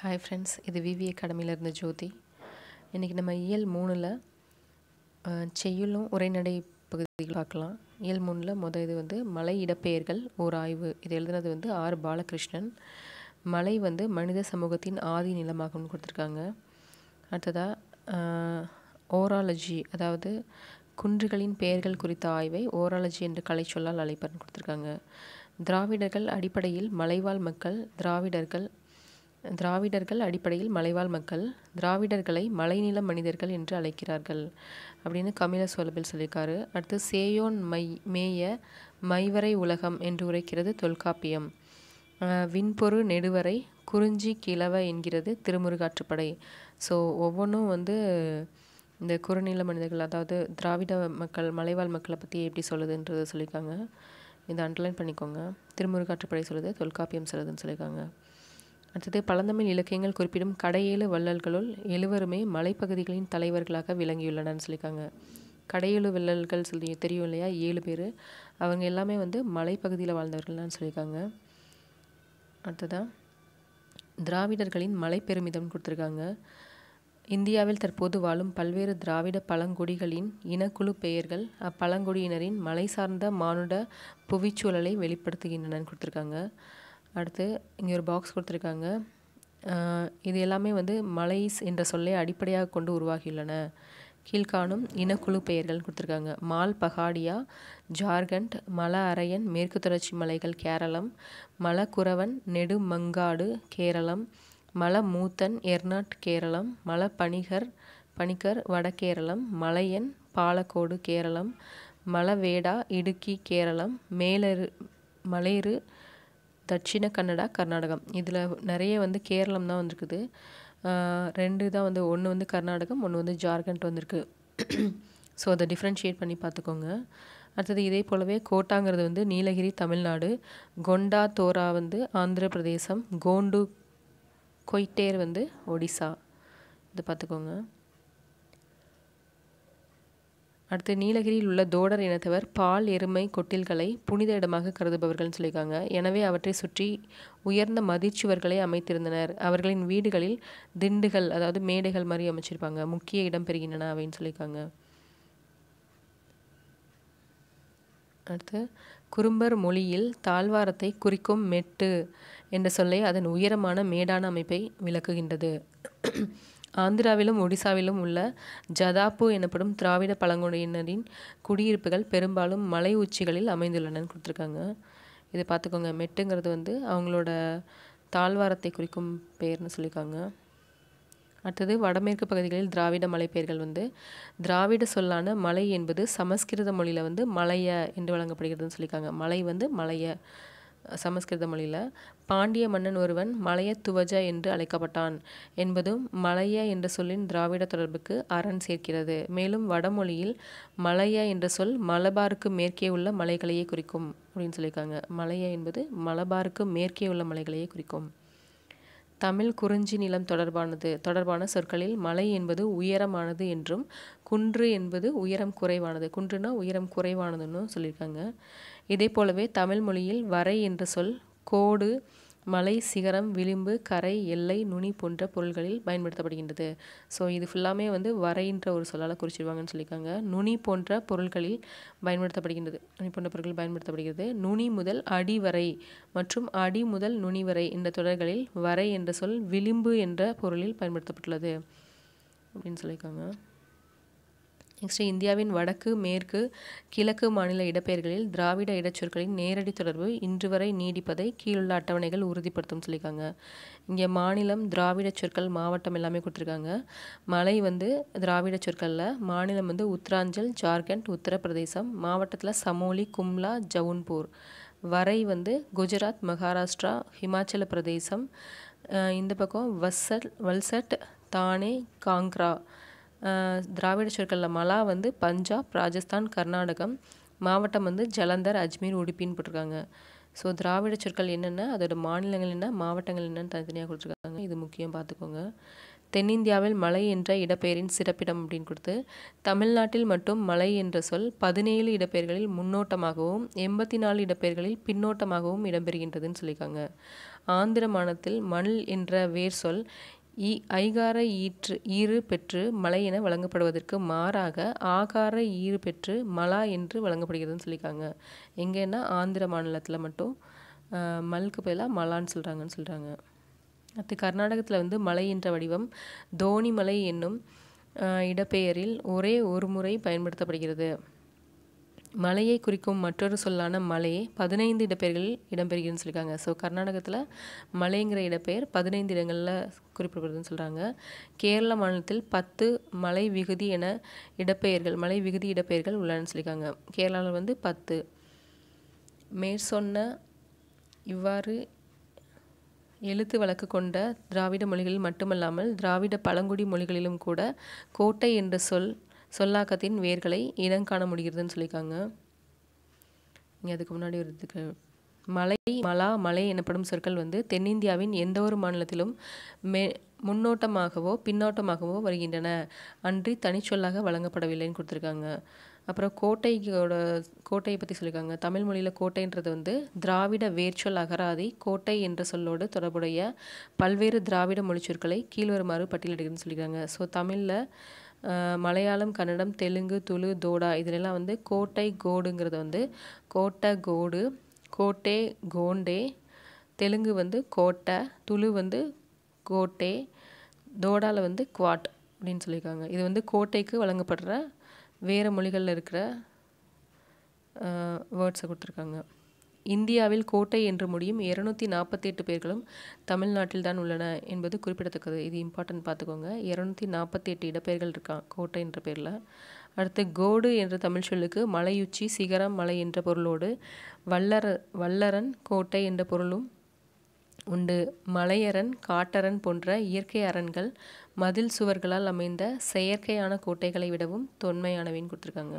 hi friends இது விவி அகாடமியில் இருந்த ஜோதி இன்றைக்கி நம்ம இயல் மூணில் செய்யுளும் உரைநடை பகுதிகள் பார்க்கலாம் இயல் மூணில் மொதல் இது வந்து மலை இடப்பெயர்கள் ஓர் ஆய்வு இது எழுதுனது வந்து ஆர் பாலகிருஷ்ணன் மலை வந்து மனித சமூகத்தின் ஆதி நிலமாகும்னு கொடுத்துருக்காங்க அடுத்ததாக ஓராலஜி அதாவது குன்றுகளின் பெயர்கள் குறித்த ஆய்வை ஓராலஜி என்று கலை சொல்லால் அழைப்பர்னு கொடுத்துருக்காங்க திராவிடர்கள் அடிப்படையில் மலைவாழ் மக்கள் திராவிடர்கள் திராவிடர்கள் அடிப்படையில் மலைவாழ் மக்கள் திராவிடர்களை மலைநில மனிதர்கள் என்று அழைக்கிறார்கள் அப்படின்னு கமில சோலபில் சொல்லியிருக்காரு அடுத்து சேயோன் மை மேய மைவரை உலகம் என்று உரைக்கிறது தொல்காப்பியம் விண்பொரு நெடுவரை குறிஞ்சி கிழவ என்கிறது திருமுருகாற்றுப்படை ஸோ ஒவ்வொன்றும் வந்து இந்த குறுநில மனிதர்கள் அதாவது திராவிட மக்கள் மலைவாழ் மக்களை பற்றி எப்படி சொல்லுதுன்றதை சொல்லியிருக்காங்க இதை அண்டர்லைன் பண்ணிக்கோங்க திருமுருகாற்றுப்படை சொல்லுது தொல்காப்பியம் சொல்லுதுன்னு சொல்லியிருக்காங்க அடுத்தது பழந்தமிழ் இலக்கியங்கள் குறிப்பிடும் கடையேழு வள்ளல்களுள் எழுவருமே மலைப்பகுதிகளின் தலைவர்களாக விளங்கியுள்ளனர்னு சொல்லியிருக்காங்க கடையேழு வள்ளல்கள் சொல்லி தெரியும் இல்லையா ஏழு பேர் அவங்க எல்லாமே வந்து மலைப்பகுதியில் வாழ்ந்தவர்கள்னு சொல்லியிருக்காங்க அடுத்ததாக திராவிடர்களின் மலை பெருமிதம் கொடுத்துருக்காங்க இந்தியாவில் தற்போது வாழும் பல்வேறு திராவிட பழங்குடிகளின் இனக்குழு பெயர்கள் அப்பழங்குடியினரின் மலை சார்ந்த மானுட புவிச்சூழலை வெளிப்படுத்துகின்றனன்னு கொடுத்துருக்காங்க அடுத்து இங்கே ஒரு பாக்ஸ் கொடுத்துருக்காங்க இது எல்லாமே வந்து மலைஸ் என்ற சொல்லை அடிப்படையாக கொண்டு உருவாகியுள்ளன கீழ்காணும் இனக்குழு பெயர்கள் கொடுத்துருக்காங்க மால் பகாடியா ஜார்க்கண்ட் மல அரையன் மேற்கு தொடர்ச்சி மலைகள் கேரளம் மலக்குறவன் நெடுமங்காடு கேரளம் மல மூத்தன் எர்நாட் கேரளம் மல பணிகர் பணிக்கர் வடகேரளம் மலையன் பாலக்கோடு கேரளம் மலவேடா இடுக்கி கேரளம் மேலரு மலேரு தட்சிண கன்னடா கர்நாடகம் இதில் நிறைய வந்து கேரளம் தான் வந்திருக்குது ரெண்டு தான் வந்து ஒன்று வந்து கர்நாடகம் ஒன்று வந்து ஜார்க்கண்ட் வந்திருக்கு ஸோ அதை டிஃப்ரென்ஷியேட் பண்ணி பார்த்துக்கோங்க அடுத்தது இதே போலவே கோட்டாங்கிறது வந்து நீலகிரி தமிழ்நாடு கொண்டா தோரா வந்து ஆந்திர பிரதேசம் கோண்டு கொய்டேர் வந்து ஒடிசா இதை பார்த்துக்கோங்க அடுத்து நீலகிரியில் உள்ள தோடர் இனத்தவர் பால் எருமை கொட்டில்களை புனித இடமாக கருதுபவர்கள்னு சொல்லியிருக்காங்க எனவே அவற்றை சுற்றி உயர்ந்த மதிச்சுவர்களை அமைத்திருந்தனர் அவர்களின் வீடுகளில் திண்டுகள் அதாவது மேடைகள் மாதிரி அமைச்சிருப்பாங்க முக்கிய இடம் பெறுகின்றன அப்படின்னு சொல்லியிருக்காங்க அடுத்து குறும்பர் மொழியில் தாழ்வாரத்தை குறிக்கும் மெட்டு என்ற சொல்லை அதன் உயரமான மேடான அமைப்பை விளக்குகின்றது ஆந்திராவிலும் ஒடிசாவிலும் உள்ள ஜதாப்பு எனப்படும் திராவிட பழங்குடியினரின் குடியிருப்புகள் பெரும்பாலும் மலை உச்சிகளில் அமைந்துள்ளனன்னு கொடுத்துருக்காங்க இதை பார்த்துக்கோங்க மெட்டுங்கிறது வந்து அவங்களோட தாழ்வாரத்தை குறிக்கும் பெயர்னு சொல்லியிருக்காங்க அடுத்தது வடமேற்கு பகுதிகளில் திராவிட மலை பெயர்கள் வந்து திராவிட சொல்லான மலை என்பது சமஸ்கிருத மொழியில் வந்து மலைய என்று வழங்கப்படுகிறதுன்னு சொல்லியிருக்காங்க மலை வந்து மலைய சமஸ்கிருத மொழியில் பாண்டிய மன்னன் ஒருவன் மலைய துவஜ என்று அழைக்கப்பட்டான் என்பதும் மலைய என்ற சொல்லின் திராவிட தொடர்புக்கு அரண் சேர்க்கிறது மேலும் வடமொழியில் மலைய என்ற சொல் மலபாருக்கு மேற்கே உள்ள மலைகளையே குறிக்கும் அப்படின்னு சொல்லியிருக்காங்க மலைய என்பது மலபாருக்கு மேற்கே உள்ள மலைகளையே குறிக்கும் தமிழ் குறிஞ்சி நிலம் தொடர்பானது தொடர்பான சொற்களில் மலை என்பது உயரமானது என்றும் குன்று என்பது உயரம் குறைவானது குன்றுனா உயரம் குறைவானதுன்னு சொல்லியிருக்காங்க இதே போலவே தமிழ் மொழியில் வரை என்ற சொல் கோடு மலை சிகரம் விளிம்பு கரை எல்லை நுனி போன்ற பொருள்களில் பயன்படுத்தப்படுகின்றது ஸோ இது ஃபுல்லாமே வந்து வரைன்ற ஒரு சொல்லால் குறிச்சிருவாங்கன்னு சொல்லியிருக்காங்க நுனி போன்ற பொருள்களில் பயன்படுத்தப்படுகின்றது நுனி போன்ற பொருட்கள் பயன்படுத்தப்படுகிறது நுனி முதல் அடி வரை மற்றும் அடி முதல் நுனி வரை என்ற தொடர்களில் வரை என்ற சொல் விளிம்பு என்ற பொருளில் பயன்படுத்தப்பட்டுள்ளது அப்படின்னு சொல்லியிருக்காங்க நெக்ஸ்ட் இந்தியாவின் வடக்கு மேற்கு கிழக்கு மாநில இடப்பெயர்களில் திராவிட இடச்சொற்களின் நேரடி தொடர்பு இன்று வரை நீடிப்பதை கீழுள்ள அட்டவணைகள் உறுதிப்படுத்தும் சொல்லியிருக்காங்க இங்கே மாநிலம் திராவிட சொற்கள் மாவட்டம் எல்லாமே கொடுத்துருக்காங்க மலை வந்து திராவிட சொற்களில் மாநிலம் வந்து உத்தராஞ்சல் ஜார்க்கண்ட் உத்தரப்பிரதேசம் மாவட்டத்தில் சமோலி கும்லா ஜவுன்பூர் வரை வந்து குஜராத் மகாராஷ்டிரா ஹிமாச்சல பிரதேசம் இந்த பக்கம் வசட் வல்சட் தானே காங்க்ரா திராவிட சொற்களில் மலா வந்து பஞ்சாப் ராஜஸ்தான் கர்நாடகம் மாவட்டம் வந்து ஜலந்தர் அஜ்மீர் உடுப்பின்னு போட்டிருக்காங்க ஸோ திராவிட சொற்கள் என்னென்ன அதோட மாநிலங்கள் என்ன மாவட்டங்கள் என்னன்னு தனித்தனியாக கொடுத்துருக்காங்க இது முக்கியம் பார்த்துக்கோங்க தென்னிந்தியாவில் மலை என்ற இடப்பெயரின் சிறப்பிடம் அப்படின்னு கொடுத்து தமிழ்நாட்டில் மட்டும் மலை என்ற சொல் பதினேழு இடப்பெயர்களில் முன்னோட்டமாகவும் எண்பத்தி நாலு இடப்பெயர்களில் பின்னோட்டமாகவும் இடம்பெறுகின்றதுன்னு சொல்லியிருக்காங்க ஆந்திர மாநிலத்தில் மண் என்ற வேர் சொல் ஈ ஐகார ஈற்று ஈறு பெற்று மலை என வழங்கப்படுவதற்கு மாறாக ஆகார ஈறு பெற்று மலா என்று வழங்கப்படுகிறதுன்னு சொல்லியிருக்காங்க எங்கன்னா ஆந்திர மாநிலத்தில் மட்டும் ஆஹ், மல்க்கு பதிலாக மலான்னு சொல்கிறாங்கன்னு சொல்கிறாங்க அடுத்து கர்நாடகத்தில் வந்து மலை என்ற வடிவம் தோணிமலை என்னும் ஆஹ், இடப்பெயரில் ஒரே ஒரு முறை பயன்படுத்தப்படுகிறது மலையை குறிக்கும் மற்றொரு சொல்லான மலை பதினைந்து இடப்பெயர்களில் இடம்பெறுகிறதுன்னு சொல்லியிருக்காங்க ஸோ கர்நாடகத்தில் மலைங்கிற இடப்பெயர் பதினைந்து இடங்களில் குறிப்பிடப்படுதுன்னு சொல்கிறாங்க கேரள மாநிலத்தில் பத்து மலை விகுதி என இடப்பெயர்கள் மலை விகுதி இடப்பெயர்கள் உள்ளனன்னு சொல்லியிருக்காங்க கேரளாவில் வந்து பத்து மேற்சொன்ன இவ்வாறு எழுத்து வழக்கு கொண்ட திராவிட மொழிகளில் மட்டுமல்லாமல் திராவிட பழங்குடி மொழிகளிலும் கூட கோட்டை என்ற சொல் சொல்லாக்கத்தின் வேர்களை இனம் காண முடிகிறதுன்னு சொல்லியிருக்காங்க இங்கே அதுக்கு முன்னாடி ஒரு இதுக்கு மலை மலா மலை எனப்படும் சொற்கள் வந்து தென்னிந்தியாவின் எந்த ஒரு மாநிலத்திலும் மே முன்னோட்டமாகவோ பின்னோட்டமாகவோ வருகின்றன அன்றி தனிச்சொல்லாக வழங்கப்படவில்லைன்னு கொடுத்துருக்காங்க அப்புறம் கோட்டையோட கோட்டையை பற்றி சொல்லியிருக்காங்க தமிழ் மொழியில் கோட்டைன்றது வந்து திராவிட வேர்ச்சொல் அகராதி கோட்டை என்ற சொல்லோடு தொடர்புடைய பல்வேறு திராவிட மொழிச்சொற்களை கீழ்வருமாறு பட்டியலிடுகிறதுன்னு சொல்லியிருக்காங்க ஸோ தமிழில் மலையாளம் கன்னடம் தெலுங்கு துளு தோடா இதிலெல்லாம் வந்து கோட்டை கோடுங்கிறது வந்து கோட்டை கோடு கோட்டே கோண்டே தெலுங்கு வந்து கோட்டை துளு வந்து கோட்டே தோடாவில் வந்து குவாட் அப்படின்னு சொல்லியிருக்காங்க இது வந்து கோட்டைக்கு வழங்கப்படுற வேறு மொழிகளில் இருக்கிற வேர்ட்ஸை கொடுத்துருக்காங்க இந்தியாவில் கோட்டை என்று முடியும் இருநூத்தி நாற்பத்தி எட்டு பேர்களும் தமிழ்நாட்டில் தான் உள்ளன என்பது குறிப்பிடத்தக்கது இது இம்பார்ட்டன்ட் பார்த்துக்கோங்க இருநூத்தி நாற்பத்தி எட்டு இடப்பெயர்கள் இருக்கான் கோட்டை என்ற பேரில் அடுத்து கோடு என்ற தமிழ் சொல்லுக்கு மலையுச்சி சிகரம் மலை என்ற பொருளோடு வல்லர வல்லரன் கோட்டை என்ற பொருளும் உண்டு மலையரண் காட்டரண் போன்ற இயற்கை அரண்கள் மதில் சுவர்களால் அமைந்த செயற்கையான கோட்டைகளை விடவும் தொன்மையானவைன்னு கொடுத்துருக்காங்க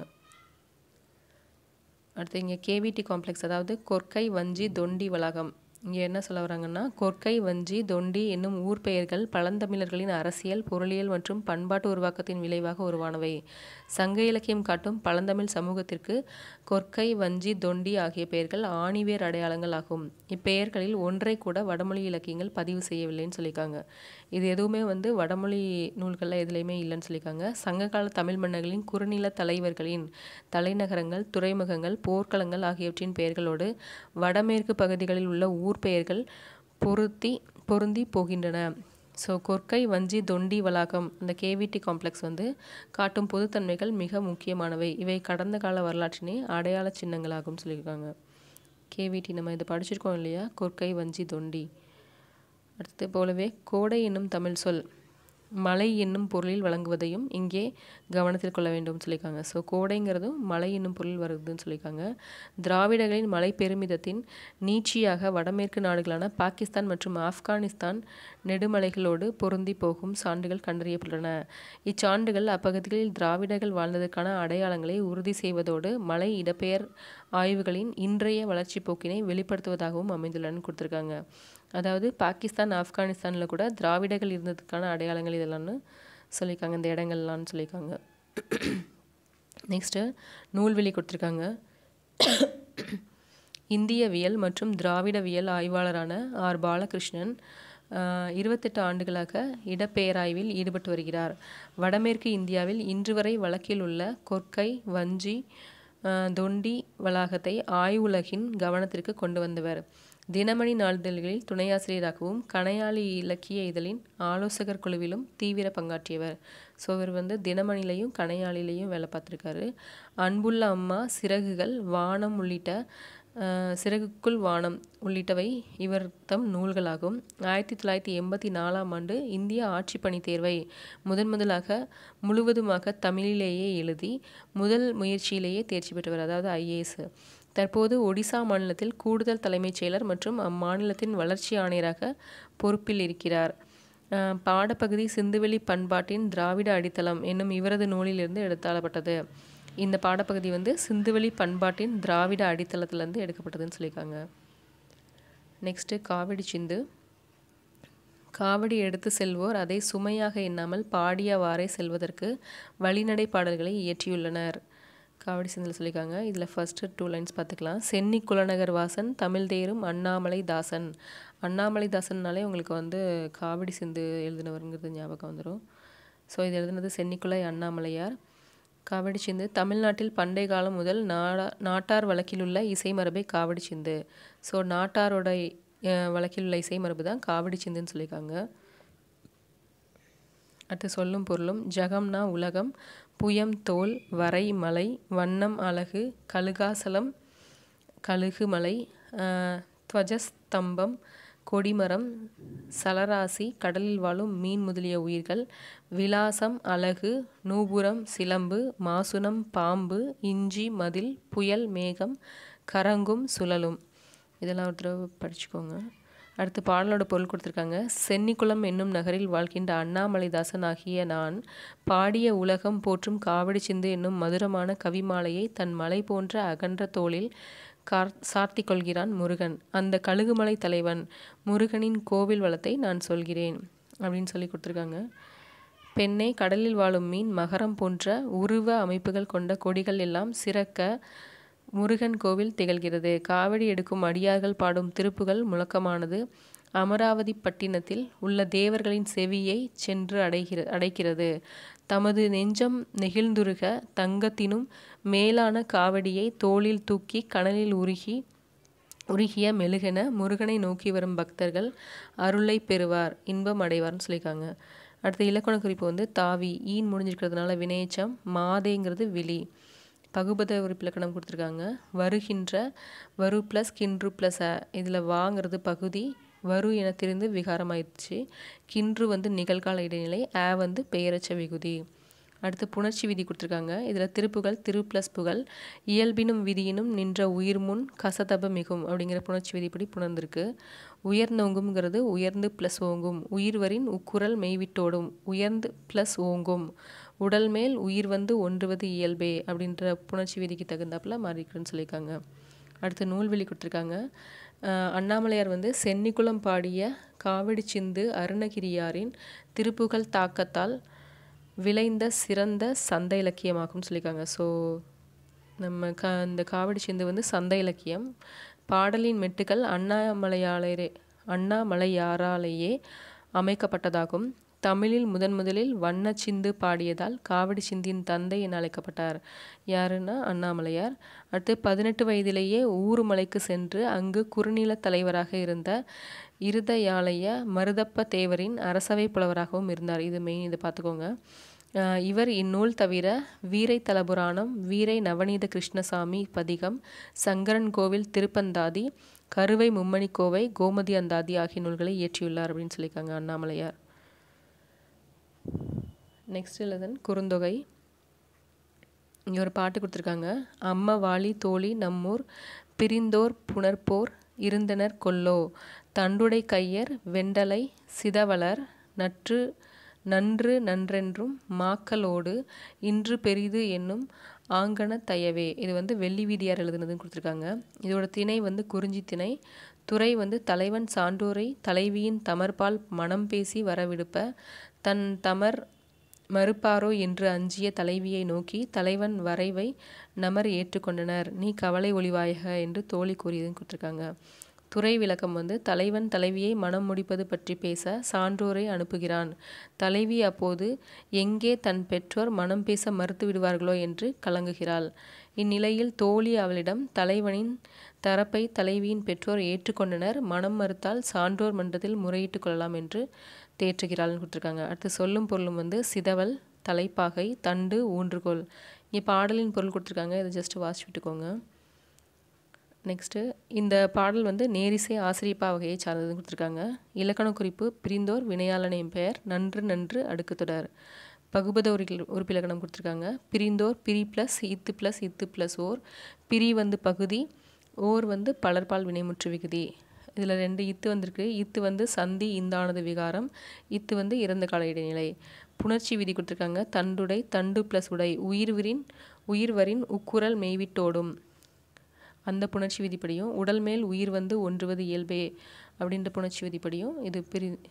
அடுத்து இங்கே கேவிடி காம்ப்ளெக்ஸ் அதாவது கொர்க்கை வஞ்சி தொண்டி வளாகம் இங்கே என்ன சொல்ல வராங்கன்னா கொர்க்கை வஞ்சி தொண்டி என்னும் ஊர் பெயர்கள் பழந்தமிழர்களின் அரசியல் பொருளியல் மற்றும் பண்பாட்டு உருவாக்கத்தின் விளைவாக உருவானவை சங்க இலக்கியம் காட்டும் பழந்தமிழ் சமூகத்திற்கு கொர்க்கை வஞ்சி தொண்டி ஆகிய பெயர்கள் ஆணிவேர் அடையாளங்கள் ஆகும் இப்பெயர்களில் ஒன்றை கூட வடமொழி இலக்கியங்கள் பதிவு செய்யவில்லைன்னு சொல்லியிருக்காங்க இது எதுவுமே வந்து வடமொழி நூல்களில் எதுலேயுமே இல்லைன்னு சொல்லியிருக்காங்க சங்ககால தமிழ் மன்னர்களின் குறுநில தலைவர்களின் தலைநகரங்கள் துறைமுகங்கள் போர்க்களங்கள் ஆகியவற்றின் பெயர்களோடு வடமேற்கு பகுதிகளில் உள்ள ஊர் பெயர்கள் பொருத்தி பொருந்தி போகின்றன ஸோ கொர்க்கை வஞ்சி தொண்டி வளாகம் அந்த கேவிடி காம்ப்ளெக்ஸ் வந்து காட்டும் பொதுத்தன்மைகள் மிக முக்கியமானவை இவை கடந்த கால வரலாற்றினை அடையாள சின்னங்களாகும் சொல்லியிருக்காங்க கேவிடி நம்ம இதை படிச்சிருக்கோம் இல்லையா கொர்க்கை வஞ்சி தொண்டி அடுத்தது போலவே கோடை என்னும் தமிழ் சொல் மலை என்னும் பொருளில் வழங்குவதையும் இங்கே கவனத்தில் கொள்ள வேண்டும் சொல்லியிருக்காங்க ஸோ கோடைங்கிறதும் மலை என்னும் பொருள் வருதுன்னு சொல்லியிருக்காங்க திராவிடர்களின் மலை பெருமிதத்தின் நீட்சியாக வடமேற்கு நாடுகளான பாகிஸ்தான் மற்றும் ஆப்கானிஸ்தான் நெடுமலைகளோடு பொருந்தி போகும் சான்றுகள் கண்டறியப்பட்டுள்ளன இச்சான்றுகள் அப்பகுதிகளில் திராவிடர்கள் வாழ்ந்ததற்கான அடையாளங்களை உறுதி செய்வதோடு மலை இடப்பெயர் ஆய்வுகளின் இன்றைய வளர்ச்சி போக்கினை வெளிப்படுத்துவதாகவும் அமைந்துள்ளன கொடுத்துருக்காங்க அதாவது பாகிஸ்தான் ஆப்கானிஸ்தானில் கூட திராவிடர்கள் இருந்ததுக்கான அடையாளங்கள் இதெல்லாம்னு சொல்லியிருக்காங்க இந்த இடங்கள்லாம்னு சொல்லியிருக்காங்க நெக்ஸ்ட்டு நூல்வெளி கொடுத்துருக்காங்க இந்தியவியல் மற்றும் திராவிடவியல் ஆய்வாளரான ஆர் பாலகிருஷ்ணன் இருபத்தெட்டு ஆண்டுகளாக இடப்பெயராய்வில் ஈடுபட்டு வருகிறார் வடமேற்கு இந்தியாவில் இன்று வரை வழக்கில் உள்ள கொர்க்கை வஞ்சி தொண்டி வளாகத்தை ஆய்வுலகின் கவனத்திற்கு கொண்டு வந்தவர் தினமணி நாளிதழ்களில் துணையாசிரியராகவும் கணையாளி இலக்கிய இதழின் ஆலோசகர் குழுவிலும் தீவிர பங்காற்றியவர் ஸோ இவர் வந்து தினமணிலையும் கணையாளிலையும் வேலை பார்த்துருக்காரு அன்புள்ள அம்மா சிறகுகள் வானம் உள்ளிட்ட சிறகுக்குள் வானம் உள்ளிட்டவை இவர் தம் நூல்களாகும் ஆயிரத்தி தொள்ளாயிரத்தி எண்பத்தி நாலாம் ஆண்டு இந்திய ஆட்சிப்பணி தேர்வை முதன் முதலாக முழுவதுமாக தமிழிலேயே எழுதி முதல் முயற்சியிலேயே தேர்ச்சி பெற்றவர் அதாவது ஐஏஎஸ் தற்போது ஒடிசா மாநிலத்தில் கூடுதல் தலைமைச் செயலர் மற்றும் அம்மாநிலத்தின் வளர்ச்சி ஆணையராக பொறுப்பில் இருக்கிறார் பாடப்பகுதி சிந்துவெளி பண்பாட்டின் திராவிட அடித்தளம் என்னும் இவரது நூலிலிருந்து எடுத்தாளப்பட்டது இந்த பாடப்பகுதி வந்து சிந்துவெளி பண்பாட்டின் திராவிட அடித்தளத்திலேருந்து எடுக்கப்பட்டதுன்னு சொல்லியிருக்காங்க நெக்ஸ்ட்டு காவடி சிந்து காவடி எடுத்து செல்வோர் அதை சுமையாக எண்ணாமல் பாடியவாறே செல்வதற்கு வழிநடை பாடல்களை இயற்றியுள்ளனர் காவடி சிந்தில் சொல்லியிருக்காங்க இதில் ஃபஸ்ட்டு டூ லைன்ஸ் பார்த்துக்கலாம் சென்னி குலநகர் வாசன் தமிழ் தேரும் அண்ணாமலை தாசன் அண்ணாமலை தாசன்னாலே உங்களுக்கு வந்து காவடி சிந்து எழுதினவருங்கிறது ஞாபகம் வந்துடும் ஸோ இது எழுதுனது சென்னிக்குலை அண்ணாமலையார் காவடி சிந்து தமிழ்நாட்டில் பண்டைய காலம் முதல் நாடா நாட்டார் வழக்கில் உள்ள இசை மரபை காவடி சிந்து ஸோ நாட்டாரோட அஹ், வழக்கில் உள்ள இசை மரபு தான் காவடி சிந்துன்னு சொல்லியிருக்காங்க அடுத்து சொல்லும் பொருளும் ஜகம்னா உலகம் புயம் தோல் வரை மலை வண்ணம் அழகு கழுகாசலம் கழுகு மலை ஆஹ், துவஜஸ்தம்பம் கொடிமரம் சலராசி கடலில் வாழும் மீன் முதலிய உயிர்கள் விலாசம் அழகு நூபுரம் சிலம்பு மாசுனம் பாம்பு இஞ்சி மதில் புயல் மேகம் கரங்கும் சுழலும் இதெல்லாம் ஒரு தடவை படிச்சுக்கோங்க அடுத்து பாடலோட பொருள் கொடுத்துருக்காங்க சென்னிக்குளம் என்னும் நகரில் வாழ்கின்ற அண்ணாமலைதாசன் ஆகிய நான் பாடிய உலகம் போற்றும் காவடி சிந்து என்னும் மதுரமான கவிமாலையை தன் மலை போன்ற அகன்ற தோளில் கார் சார்த்தி கொள்கிறான் முருகன் அந்த கழுகுமலை தலைவன் முருகனின் கோவில் வளத்தை நான் சொல்கிறேன் அப்படின்னு சொல்லி கொடுத்துருக்காங்க பெண்ணை கடலில் வாழும் மீன் மகரம் போன்ற உருவ அமைப்புகள் கொண்ட கொடிகள் எல்லாம் சிறக்க முருகன் கோவில் திகழ்கிறது காவடி எடுக்கும் அடியார்கள் பாடும் திருப்புகள் முழக்கமானது அமராவதி பட்டினத்தில் உள்ள தேவர்களின் செவியை சென்று அடைகிற அடைக்கிறது தமது நெஞ்சம் நெகிழ்ந்துருக தங்கத்தினும் மேலான காவடியை தோளில் தூக்கி கனலில் உருகி உருகிய மெழுகென முருகனை நோக்கி வரும் பக்தர்கள் அருளை பெறுவார் இன்பம் அடைவார்னு சொல்லியிருக்காங்க அடுத்த இலக்கண குறிப்பு வந்து தாவி ஈன் முடிஞ்சிருக்கிறதுனால வினையச்சம் மாதேங்கிறது விழி பகுபத உறுப்பிலக்கணம் கொடுத்துருக்காங்க வருகின்ற வரு ப்ளஸ் கின்று ப்ளஸ் அ இதில் வாங்கிறது பகுதி வரு என திரிந்து விகாரமாயிடுச்சு கின்று வந்து நிகழ்கால இடைநிலை ஆ வந்து பெயரச்ச விகுதி அடுத்து புணர்ச்சி விதி கொடுத்துருக்காங்க இதில் திருப்புகள் திரு ப்ளஸ் புகழ் இயல்பினும் விதியினும் நின்ற உயிர் முன் கசதப மிகும் அப்படிங்கிற புணர்ச்சி விதிப்படி புணர்ந்திருக்கு உயர்ந்தோங்கும்ங்கிறது உயர்ந்து ப்ளஸ் ஓங்கும் உயிர்வரின் உக்குரல் மெய்விட்டோடும் உயர்ந்து ப்ளஸ் ஓங்கும் உடல் மேல் உயிர் வந்து ஒன்றுவது இயல்பே அப்படின்ற புணர்ச்சி விதிக்கு தகுந்தாப்புல மாறிக்கிறேன்னு சொல்லியிருக்காங்க அடுத்து நூல்வெளி கொடுத்துருக்காங்க அஹ் அண்ணாமலையார் வந்து சென்னிக்குளம் பாடிய காவடி சிந்து அருணகிரியாரின் திருப்புகழ் தாக்கத்தால் விளைந்த சிறந்த சந்த இலக்கியமாகும்னு சொல்லியிருக்காங்க ஸோ நம்ம க இந்த காவடி சிந்து வந்து சந்த இலக்கியம் பாடலின் மெட்டுக்கள் அண்ணாமலையாளரே அண்ணாமலையாராலேயே அமைக்கப்பட்டதாகும் தமிழில் முதன் முதலில் வண்ணச் சிந்து பாடியதால் காவடி சிந்தின் தந்தை என அழைக்கப்பட்டார் யாருன்னா அண்ணாமலையார் அடுத்து பதினெட்டு வயதிலேயே ஊருமலைக்கு சென்று அங்கு குறுநில தலைவராக இருந்த இருதயாலய மருதப்ப தேவரின் அரசவை புலவராகவும் இருந்தார் இது மெயின் இதை பார்த்துக்கோங்க ஆஹ் இவர் இந்நூல் தவிர வீரை தலபுராணம் வீரை நவநீத கிருஷ்ணசாமி பதிகம் சங்கரன் கோவில் திருப்பந்தாதி கருவை மும்மணி கோவை கோமதி அந்தாதி ஆகிய நூல்களை இயற்றியுள்ளார் அப்படின்னு சொல்லியிருக்காங்க அண்ணாமலையார் நெக்ஸ்ட் எழுதன் குறுந்தொகை இங்கே ஒரு பாட்டு கொடுத்துருக்காங்க அம்ம வாளி தோழி நம்மூர் பிரிந்தோர் புணர்ப்போர் இருந்தனர் கொல்லோ தண்டுடை கையர் வெண்டலை சிதவலர் நற்று நன்று நன்றென்றும் மாக்களோடு இன்று பெரிது என்னும் ஆங்கன தயவே இது வந்து வெள்ளி வீதியார் எழுதுனதுன்னு கொடுத்துருக்காங்க இதோட திணை வந்து குறிஞ்சி திணை துறை வந்து தலைவன் சான்றோரை தலைவியின் தமர்பால் மனம் பேசி வரவிடுப்ப தன் தமர் மறுப்பாரோ என்று அஞ்சிய தலைவியை நோக்கி தலைவன் வரைவை நமர் ஏற்றுக்கொண்டனர் நீ கவலை ஒளிவாயக என்று தோழி கூறியதுன்னு கொடுத்துருக்காங்க துறை விளக்கம் வந்து தலைவன் தலைவியை மனம் முடிப்பது பற்றி பேச சான்றோரை அனுப்புகிறான் தலைவி அப்போது எங்கே தன் பெற்றோர் மனம் பேச மறுத்து விடுவார்களோ என்று கலங்குகிறாள் இந்நிலையில் தோழி அவளிடம் தலைவனின் தரப்பை தலைவியின் பெற்றோர் ஏற்றுக்கொண்டனர் மனம் மறுத்தால் சான்றோர் மன்றத்தில் முறையிட்டு கொள்ளலாம் என்று தேற்றுகிறாள்னு கொடுத்துருக்காங்க அடுத்து சொல்லும் பொருளும் வந்து சிதவல் தலைப்பாகை தண்டு ஊன்றுகோல் இங்கே பாடலின் பொருள் கொடுத்துருக்காங்க இதை ஜஸ்ட் வாசிச்சு விட்டுக்கோங்க நெக்ஸ்ட்டு இந்த பாடல் வந்து நேரிசை ஆசிரியப்பா வகையை சார்ந்ததுன்னு கொடுத்துருக்காங்க இலக்கண குறிப்பு பிரிந்தோர் வினையாளனின் பெயர் நன்று நன்று அடுக்கு தொடர் பகுபத உரி உறுப்பிலக்கணம் கொடுத்துருக்காங்க பிரிந்தோர் பிரி ப்ளஸ் இத்து ப்ளஸ் இத்து ப்ளஸ் ஓர் பிரி வந்து பகுதி ஓர் வந்து பலர்பால் வினைமுற்று விகுதி இதில் ரெண்டு இத்து வந்திருக்கு இத்து வந்து சந்தி இந்தானது விகாரம் இத்து வந்து இறந்த கால இடைநிலை புணர்ச்சி விதி கொடுத்துருக்காங்க தண்டுடை தண்டு ப்ளஸ் உடை உயிர்வரின் உயிர்வரின் உக்குரல் மெய்விட்டோடும் அந்த புணர்ச்சி விதிப்படியும் உடல் மேல் உயிர் வந்து ஒன்றுவது இயல்பே அப்படின்ற புணர்ச்சி விதிப்படியும் இது பிரி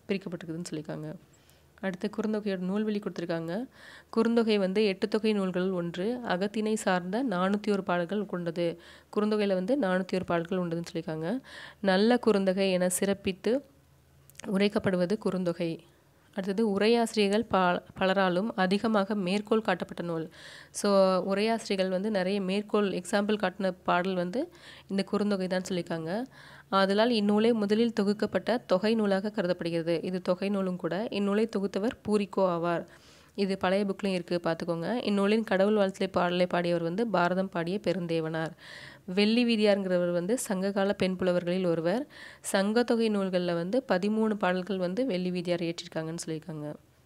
பிரிக்கப்பட்டிருக்குதுன்னு சொல்லியிருக்காங்க அடுத்து குறுந்தொகையோட நூல்வெளி கொடுத்துருக்காங்க குறுந்தொகை வந்து எட்டு தொகை நூல்கள் ஒன்று அகத்திணை சார்ந்த நானூற்றி ஒரு பாடல்கள் கொண்டது குறுந்தொகையில் வந்து நானூற்றி ஒரு பாடல்கள் உண்டுன்னு சொல்லியிருக்காங்க நல்ல குறுந்தொகை என சிறப்பித்து உரைக்கப்படுவது குறுந்தொகை அடுத்தது உரையாசிரியர்கள் ப பலராலும் அதிகமாக மேற்கோள் காட்டப்பட்ட நூல் ஸோ உரையாசிரியர்கள் வந்து நிறைய மேற்கோள் எக்ஸாம்பிள் காட்டின பாடல் வந்து இந்த குறுந்தொகை தான் சொல்லியிருக்காங்க ஆதலால் இந்நூலை முதலில் தொகுக்கப்பட்ட தொகை நூலாக கருதப்படுகிறது இது தொகை நூலும் கூட இந்நூலை தொகுத்தவர் பூரிக்கோ ஆவார் இது பழைய புக்லையும் இருக்குது பார்த்துக்கோங்க இந்நூலின் கடவுள் வாழ்த்தலை பாடலை பாடியவர் வந்து பாரதம் பாடிய பெருந்தேவனார் வெள்ளி வீதியாருங்கிறவர் வந்து சங்ககால பெண் புலவர்களில் ஒருவர் சங்கத்தொகை நூல்களில் வந்து பதிமூணு பாடல்கள் வந்து வெள்ளி வீதியார் ஏற்றிருக்காங்கன்னு சொல்லியிருக்காங்க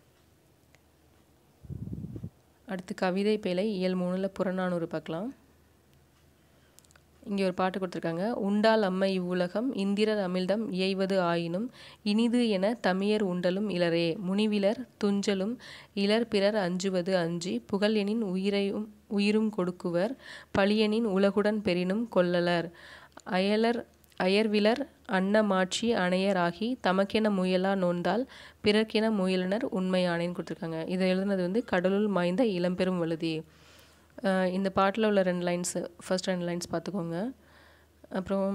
அடுத்து கவிதை பேழை இயல் மூணில் புறநானூறு பார்க்கலாம் இங்கே ஒரு பாட்டு கொடுத்துருக்காங்க உண்டால் அம்மை இவ்வுலகம் இந்திரர் அமிழ்தம் இயைவது ஆயினும் இனிது என தமியர் உண்டலும் இலரே முனிவிலர் துஞ்சலும் இலர் பிறர் அஞ்சுவது அஞ்சி புகழ் எனின் உயிரையும் உயிரும் கொடுக்குவர் பழியனின் உலகுடன் பெரினும் கொள்ளலர் அயலர் அயர்விலர் அன்னமாட்சி அணையராகி தமக்கென முயலா நோந்தால் பிறர்க்கென முயலனர் உண்மையானேன்னு கொடுத்துருக்காங்க இதை எழுதுனது வந்து கடலுள் மாய்ந்த இளம்பெரும் வழுதி இந்த பாட்டில் உள்ள ரெண்டு லைன்ஸு ஃபர்ஸ்ட் ரெண்டு லைன்ஸ் பார்த்துக்கோங்க அப்புறம்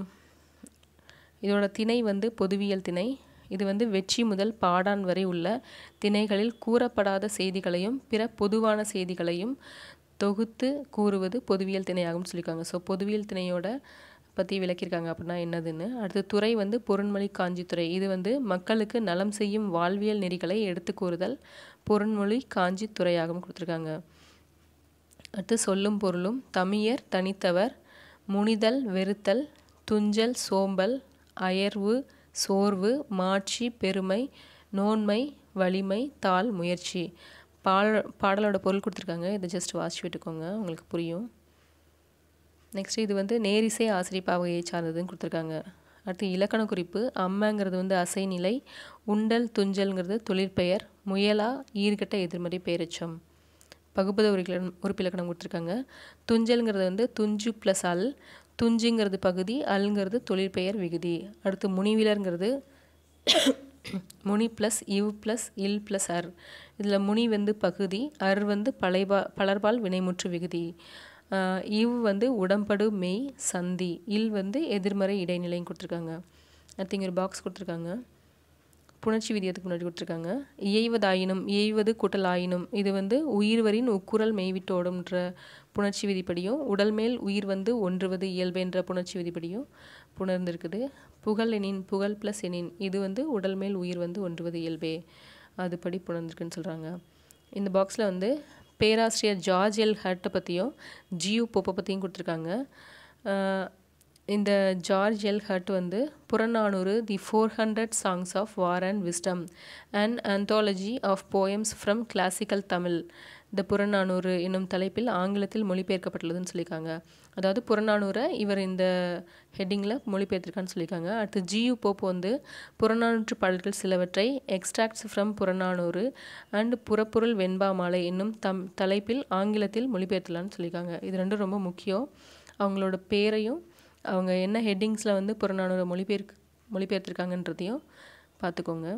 இதோட திணை வந்து பொதுவியல் திணை இது வந்து வெற்றி முதல் பாடான் வரை உள்ள திணைகளில் கூறப்படாத செய்திகளையும் பிற பொதுவான செய்திகளையும் தொகுத்து கூறுவது பொதுவியல் திணையாகும் சொல்லியிருக்காங்க ஸோ பொதுவியல் திணையோட பற்றி விளக்கியிருக்காங்க அப்படின்னா என்னதுன்னு அடுத்து துறை வந்து பொருண்மொழி காஞ்சித்துறை இது வந்து மக்களுக்கு நலம் செய்யும் வாழ்வியல் நெறிகளை எடுத்து கூறுதல் பொருண்மொழி காஞ்சி துறையாகவும் கொடுத்துருக்காங்க அடுத்து சொல்லும் பொருளும் தமியர் தனித்தவர் முனிதல் வெறுத்தல் துஞ்சல் சோம்பல் அயர்வு சோர்வு மாட்சி பெருமை நோன்மை வலிமை தாள் முயற்சி பாட பாடலோட பொருள் கொடுத்துருக்காங்க இதை ஜஸ்ட் வாசிச்சு விட்டுக்கோங்க உங்களுக்கு புரியும் நெக்ஸ்ட் இது வந்து நேரிசை ஆசிரியப்பா வகையை சார்ந்ததுன்னு கொடுத்துருக்காங்க அடுத்து இலக்கண குறிப்பு அம்மங்கிறது வந்து அசைநிலை உண்டல் துஞ்சல்ங்கிறது தொழிற்பெயர் முயலா ஈர்கட்ட எதிர்மறை பேரச்சம் பகுப்பத உறுப்பிலக்கணம் உறுப்பிலக்கணம் கொடுத்துருக்காங்க துஞ்சல்ங்கிறது வந்து துஞ்சு ப்ளஸ் அல் துஞ்சுங்கிறது பகுதி அல்ங்கிறது தொழிற்பெயர் விகுதி அடுத்து முனிவிலருங்கிறது முனி ப்ளஸ் இவ் ப்ளஸ் இல் ப்ளஸ் அர் இதில் முனி வந்து பகுதி அர் வந்து பழைபா பலர்பால் வினைமுற்று விகுதி இவ் வந்து உடம்படு மெய் சந்தி இல் வந்து எதிர்மறை இடைநிலையும் கொடுத்துருக்காங்க அடுத்து இங்கே ஒரு பாக்ஸ் கொடுத்துருக்காங்க புணர்ச்சி விதியத்துக்கு முன்னாடி கொடுத்துருக்காங்க இயைவதாயினும் இயைவது கூட்டல் ஆயினும் இது வந்து உயிர்வரின் உக்குரல் மெய்விட்டோடும்ன்ற புணர்ச்சி விதிப்படியும் உடல் மேல் உயிர் வந்து ஒன்றுவது இயல்பென்ற புணர்ச்சி விதிப்படியும் புணர்ந்திருக்குது புகழ் எனின் புகழ் ப்ளஸ் எனின் இது வந்து உடல் மேல் உயிர் வந்து ஒன்றுவது இயல்பே அதுபடி புணர்ந்திருக்குன்னு சொல்கிறாங்க இந்த பாக்ஸில் வந்து பேராசிரியர் ஜார்ஜ் எல் ஹர்ட்டை பற்றியும் ஜியு போப்பை பற்றியும் கொடுத்துருக்காங்க இந்த ஜார்ஜ் எல் ஹட் வந்து Purananuru the four hundred songs of war and wisdom and anthology of poems from classical Tamil the Purananuru என்னும் தலைப்பில் ஆங்கிலத்தில் மொழிபெயர்க்கப்பட்டுள்ளதுன்னு சொல்லியிருக்காங்க அதாவது புறநானூரை இவர் இந்த ஹெட்டிங்கில் மொழிபெயர்த்திருக்கான்னு சொல்லியிருக்காங்க அடுத்து ஜியு போப் வந்து புறநானூற்று பாடல்கள் சிலவற்றை எக்ஸ்ட்ராக்ட்ஸ் ஃப்ரம் புறநானூறு அண்ட் புறப்பொருள் வெண்பா மாலை என்னும் தம் தலைப்பில் ஆங்கிலத்தில் மொழிபெயர்த்தலான்னு சொல்லியிருக்காங்க இது ரெண்டும் ரொம்ப முக்கியம் அவங்களோட பேரையும் அவங்க என்ன ஹெட்டிங்ஸில் வந்து புறநானூறு மொழிபெயர்க்கு மொழிபெயர்த்திருக்காங்கன்றதையும் பார்த்துக்கோங்க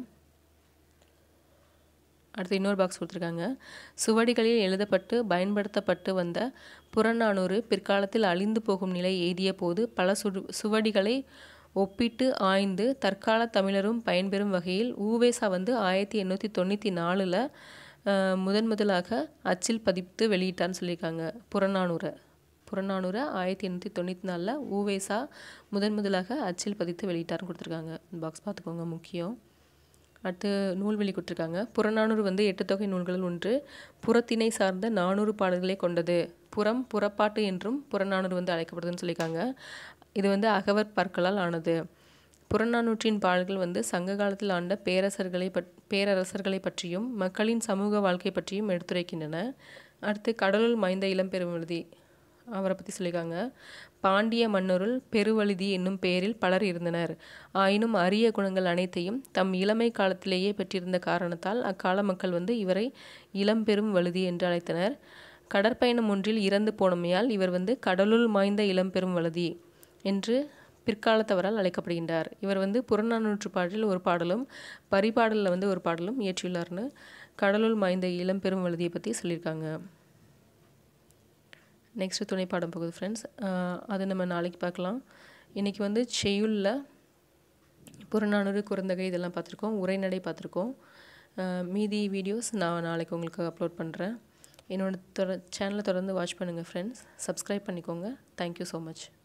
அடுத்து இன்னொரு பாக்ஸ் கொடுத்துருக்காங்க சுவடிகளில் எழுதப்பட்டு பயன்படுத்தப்பட்டு வந்த புறநானூறு பிற்காலத்தில் அழிந்து போகும் நிலை எய்திய போது பல சு சுவடிகளை ஒப்பிட்டு ஆய்ந்து தற்கால தமிழரும் பயன்பெறும் வகையில் ஊவேசா வந்து ஆயிரத்தி எண்ணூற்றி தொண்ணூற்றி நாலில் முதன் முதலாக அச்சில் பதித்து வெளியிட்டான்னு சொல்லியிருக்காங்க புறநானூரை புறநானூரை ஆயிரத்தி எண்ணூற்றி தொண்ணூற்றி நாலில் ஊவேசா முதன் முதலாக அச்சில் பதித்து வெளியிட்டார்னு கொடுத்துருக்காங்க இந்த பாக்ஸ் பார்த்துக்கோங்க முக்கியம் அடுத்து நூல்வெளி கொடுத்துருக்காங்க புறநானூறு வந்து எட்டு தொகை நூல்களில் ஒன்று புறத்திணை சார்ந்த நானூறு பாடல்களை கொண்டது புறம் புறப்பாட்டு என்றும் புறநானூறு வந்து அழைக்கப்படுதுன்னு சொல்லியிருக்காங்க இது வந்து அகவர் பற்களால் ஆனது புறநானூற்றின் பாடல்கள் வந்து சங்க காலத்தில் ஆண்ட பேரரசர்களை பற் பேரரசர்களை பற்றியும் மக்களின் சமூக வாழ்க்கை பற்றியும் எடுத்துரைக்கின்றன அடுத்து கடலுள் மாய்ந்த இளம்பெருமழுதி அவரை பற்றி சொல்லியிருக்காங்க பாண்டிய மன்னருள் பெருவழுதி என்னும் பெயரில் பலர் இருந்தனர் ஆயினும் அரிய குணங்கள் அனைத்தையும் தம் இளமை காலத்திலேயே பெற்றிருந்த காரணத்தால் அக்கால மக்கள் வந்து இவரை இளம்பெரும் வழுதி என்று அழைத்தனர் கடற்பயணம் ஒன்றில் இறந்து போனமையால் இவர் வந்து கடலுள் மாய்ந்த இளம்பெரும் வழுதி என்று பிற்காலத்தவரால் அழைக்கப்படுகின்றார் இவர் வந்து புறநானூற்று பாடலில் ஒரு பாடலும் பரிபாடலில் வந்து ஒரு பாடலும் இயற்றியுள்ளார்னு கடலுள் மாய்ந்த இளம் பெரும் வழுதியை பற்றி சொல்லியிருக்காங்க நெக்ஸ்ட் துணைப்பாடம் போகுது ஃப்ரெண்ட்ஸ் அது நம்ம நாளைக்கு பார்க்கலாம் இன்றைக்கி வந்து செய்யுளில் புறநானூறு குறுந்தகை இதெல்லாம் பார்த்துருக்கோம் உரைநடை பார்த்துருக்கோம் மீதி வீடியோஸ் நான் நாளைக்கு உங்களுக்கு அப்லோட் பண்ணுறேன் என்னோடய தொட சேனலை தொடர்ந்து வாட்ச் பண்ணுங்கள் ஃப்ரெண்ட்ஸ் சப்ஸ்கிரைப் பண்ணிக்கோங்க தேங்க்யூ ஸோ மச்